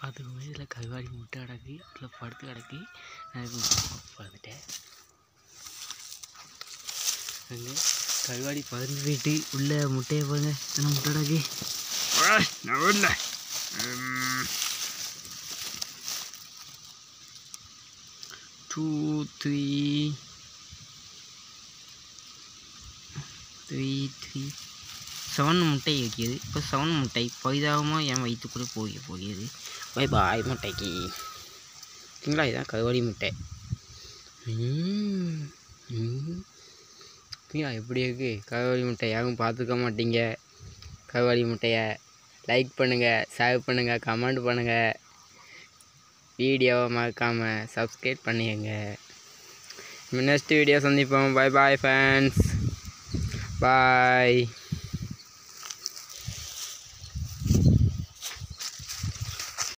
பார்த்துக்கோங்க இதில் கருவாடி முட்டை கிடக்கு இதில் படுத்து கிடக்கு நான் இப்போ பார்த்துட்டேன் அங்கே கருவாடி பறந்து போயிட்டு உள்ள முட்டையை பாருங்க என்ன முட்டை கிடக்கு நான் வரல two three three three seven முட்டை இருக்கிறது இப்போ செவன் முட்டை பரிதாபமாக என் வயிற்றுக்குள்ளே போக போகிறது பை பாய் முட்டைக்கு சரிங்களா இதுதான் கருவாடி முட்டை ம், ம். சரிங்களா எப்படி இருக்குது கருவாடி முட்டை யாரும் பார்த்துக்க மாட்டீங்க கருவாடி முட்டையை லைக் பண்ணுங்கள் ஷேர் பண்ணுங்கள் கமெண்ட் பண்ணுங்கள் வீடியோவை மறக்காமல் சப்ஸ்கிரைப் பண்ணிடுங்க நெக்ஸ்ட் வீடியோ சந்திப்போம் பை பாய் ஃபேன்ஸ் பாய்